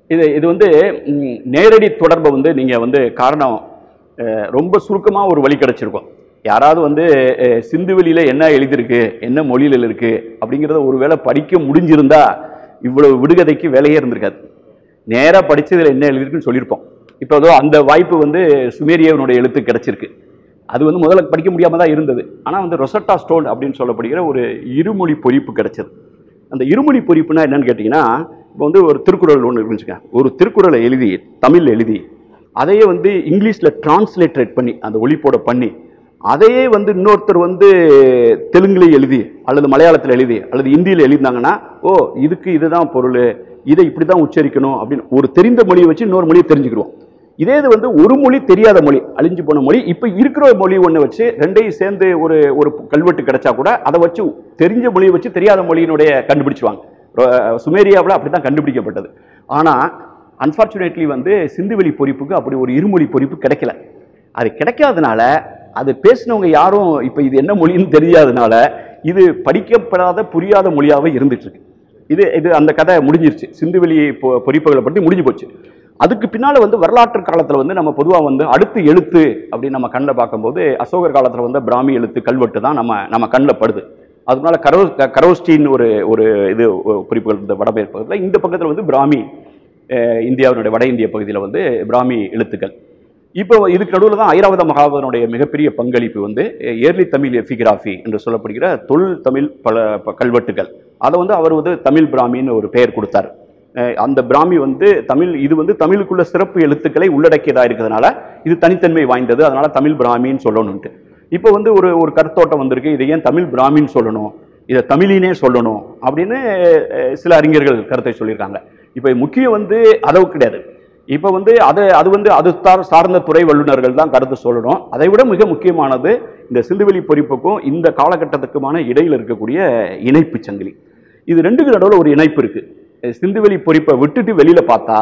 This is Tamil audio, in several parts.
இது இது வந்து ம், நேரடி தொடர்பை வந்து நீங்கள் வந்து காரணம் அஹ், ரொம்ப சுருக்கமாக ஒரு வழி கிடைச்சிருக்கும் யாராவது வந்து அஹ், சிந்துவெளியில் என்ன எழுதியிருக்கு என்ன மொழியில் இருக்கு அப்படிங்கிறத ஒருவேளை படிக்க முடிஞ்சிருந்தா இவ்வளவு விடுகதைக்கு வேலையே இருந்திருக்காது நேராக படிச்சதுல என்ன எழுதிருக்குன்னு சொல்லியிருப்போம் இப்போ அதோ அந்த வாய்ப்பு வந்து சுமேரியவனுடைய எழுத்து கிடைச்சிருக்கு அது வந்து முதல்ல படிக்க முடியாம தான் இருந்தது ஆனால் வந்து ரொசட்டா ஸ்டோன் அப்படின்னு சொல்லப்படுகிற ஒரு இருமொழி பொறிப்பு கிடைச்சது அந்த இருமொழி பொறிப்புனா என்னன்னு கேட்டிங்கன்னா இப்போ வந்து ஒரு திருக்குறள் ஒன்று இருந்துச்சுங்க ஒரு திருக்குறளை எழுதி தமிழ் எழுதி அதையே வந்து இங்கிலீஷில் டிரான்ஸ்லேட்டரேட் பண்ணி அந்த ஒளிப்போட பண்ணி அதையே வந்து இன்னொருத்தர் வந்து தெலுங்குல எழுதி அல்லது மலையாளத்தில் எழுதி அல்லது இந்தியில் எழுதினாங்கன்னா ஓ இதுக்கு இதுதான் பொருள் இதை இப்படி தான் உச்சரிக்கணும் அப்படின்னு ஒரு தெரிந்த மொழியை வச்சு இன்னொரு மொழியை தெரிஞ்சுக்கிறோம் இதே இது வந்து ஒரு மொழி தெரியாத மொழி அழிஞ்சு போன மொழி இப்போ இருக்கிற மொழி ஒன்று வச்சு ரெண்டையும் சேர்ந்து ஒரு ஒரு கல்வெட்டு கிடைச்சா கூட அதை வச்சு தெரிஞ்ச மொழியை வச்சு தெரியாத மொழியினுடைய கண்டுபிடிச்சுவாங்க சுமேரியாவில் அப்படி தான் கண்டுபிடிக்கப்பட்டது ஆனால் அன்ஃபார்ச்சுனேட்லி வந்து சிந்துவெளி பொறிப்புக்கு அப்படி ஒரு இருமொழி பொறிப்பு கிடைக்கல அது கிடைக்காதனால அது பேசினவங்க யாரும் இப்போ இது என்ன மொழின்னு தெரியாதனால இது படிக்கப்படாத புரியாத மொழியாகவே இருந்துட்டு இருக்கு இது இது அந்த கதை முடிஞ்சிருச்சு சிந்துவெளி பொ- பொறிப்புகளை பற்றி முடிஞ்சு போச்சு அதுக்கு பின்னால் வந்து வரலாற்று காலத்தில் வந்து நம்ம பொதுவாக வந்து அடுத்து எழுத்து அப்படின்னு நம்ம கண்ணில் பார்க்கும்போது அசோகர் காலத்தில் வந்து பிராமி எழுத்து கல்வெட்டு தான் நம்ம நம்ம கண்ணில் படுது அதனால கரோ கரோஸ்டின் ஒரு ஒரு இது ஒரு குறிப்புகள் இந்த வடமேற்கு பகுதியில் இந்த பக்கத்தில் வந்து பிராமி அஹ், இந்தியாவினுடைய வட இந்திய பகுதியில் வந்து பிராமி எழுத்துக்கள் இப்போ இதுக்கு நடுவில் தான் ஐராவத மகாவதனுடைய மிகப்பெரிய பங்களிப்பு வந்து ஏர்லி தமிழ் எபிகிராஃபி என்று சொல்லப்படுகிற தொல் தமிழ் பல ப- கல்வெட்டுகள் அதை வந்து அவர் வந்து தமிழ் பிராமின்னு ஒரு பெயர் கொடுத்தார் அஹ் அந்த பிராமி வந்து தமிழ் இது வந்து தமிழுக்குள்ள சிறப்பு எழுத்துக்களை உள்ளடக்கியதா இருக்கிறதுனால இது தனித்தன்மை வாய்ந்தது அதனால தமிழ் பிராமின்னு சொல்லணும்ட்டு இப்போ வந்து ஒரு ஒரு கருத்தோட்டம் வந்திருக்கு இதை ஏன் தமிழ் பிராமின்னு சொல்லணும் இதை தமிழினே சொல்லணும் அப்படின்னு அஹ், சில அறிஞர்கள் கருத்தை சொல்லியிருக்காங்க இப்போ முக்கியம் வந்து அதவு கிடையாது இப்போ வந்து அது அது வந்து அது சார் சார்ந்த துறை வல்லுநர்கள் தான் கருத்து சொல்லணும் அதை விட மிக முக்கியமானது இந்த சிந்துவெளி பொறிப்புக்கும் இந்த காலகட்டத்துக்குமான இடையில் இருக்கக்கூடிய இணைப்பு சங்கிலி இது ரெண்டுக்கு நடுவில் ஒரு இணைப்பு இருக்கு அஹ் சிந்துவெளி பொறிப்பை விட்டுட்டு வெளியில பார்த்தா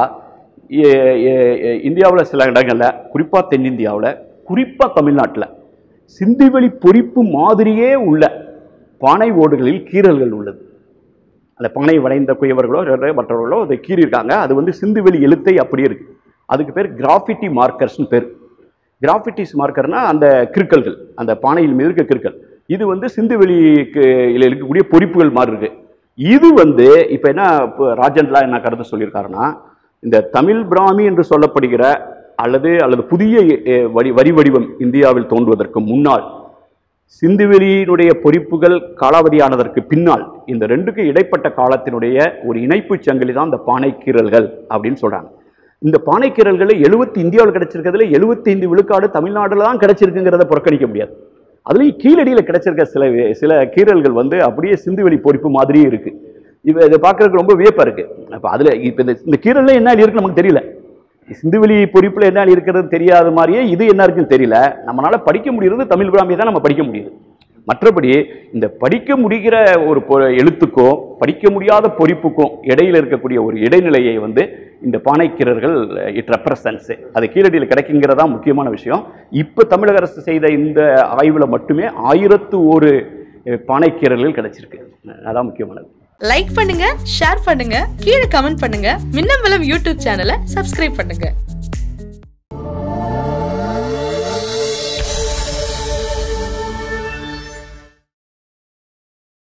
இந்தியாவில் சில இடங்கள்ல குறிப்பா தென்னிந்தியாவில் குறிப்பா தமிழ்நாட்டில் சிந்துவெளி பொறிப்பு மாதிரியே உள்ள பானை ஓடுகளில் கீறல்கள் உள்ளது அந்த பானை வளைந்த குயவர்களோ வேற மற்றவர்களோ அதை கீறியிருக்காங்க அது வந்து சிந்துவெளி எழுத்தை அப்படியே இருக்கு அதுக்கு பேர் கிராஃபிட்டி மார்க்கர்ஸ்னு பேர் கிராஃபிட்டிஸ் மார்க்கர்னா அந்த கிறுக்கல்கள் அந்த பானையில் மீது இருக்க கிறுக்கல் இது வந்து சிந்துவெளிக்கு இதில் இருக்கக்கூடிய பொறிப்புகள் மாதிரி இருக்கு இது வந்து இப்போ என்ன இப்போ ராஜன்லாம் என்ன கருத்து சொல்லியிருக்காருன்னா இந்த தமிழ் பிராமி என்று சொல்லப்படுகிற அல்லது அல்லது புதிய அஹ், வரி வரி வடிவம் இந்தியாவில் தோன்றுவதற்கு முன்னால் சிந்துவெளியினுடைய பொறிப்புகள் காலாவதியானதற்கு பின்னால் இந்த ரெண்டுக்கு இடைப்பட்ட காலத்தினுடைய ஒரு இணைப்பு சங்கிலி தான் இந்த பானைக்கீறல்கள் அப்படின்னு சொல்றாங்க இந்த பானைக்கீறல்கள் எழுபத்தி இந்தியாவில் கிடைச்சிருக்கிறதுல எழுபத்தி ஐந்து விழுக்காடு தமிழ்நாடுல தான் கிடைச்சிருக்குங்கிறத புறக்கணிக்க முடியாது அதுலயும் கீழடியில கிடைச்சிருக்க சில சில கீறல்கள் வந்து அப்படியே சிந்துவெளி பொறிப்பு மாதிரியே இருக்கு இவ இதை பார்க்கறதுக்கு ரொம்ப வியப்பா இருக்கு அப்ப அதுல இப்ப இந்த இந்த கீரல்ல என்ன இருக்கு நமக்கு தெரியல சிந்துவெளி பொறிப்புல என்ன இருக்கிறது தெரியாத மாதிரியே இது என்ன இருக்குன்னு தெரியல நம்மளால படிக்க முடியுறது தமிழ் பிராமியை தான் நம்ம படிக்க முடியுது மற்றபடி இந்த படிக்க முடிகிற ஒரு பொ- எழுத்துக்கோ படிக்க முடியாத பொறிப்புக்கும் இடையில இருக்கக்கூடிய ஒரு இடைநிலையை வந்து இந்த பானைக்கீரர்கள் இட் ரெப்ரசன்ஸ் அது கீழடியில் கிடைக்குங்கிறதா முக்கியமான விஷயம் இப்போ தமிழக அரசு செய்த இந்த ஆய்வில் மட்டுமே ஆயிரத்து ஒரு அஹ், பானைக்கீரல்கள் கிடைச்சிருக்கு அதான் முக்கியமானது லைக் பண்ணுங்க ஷேர் பண்ணுங்க கீழே கமெண்ட் பண்ணுங்க மின்னம்பலம் யூடியூப் சேனலை சப்ஸ்கிரைப் பண்ணுங்க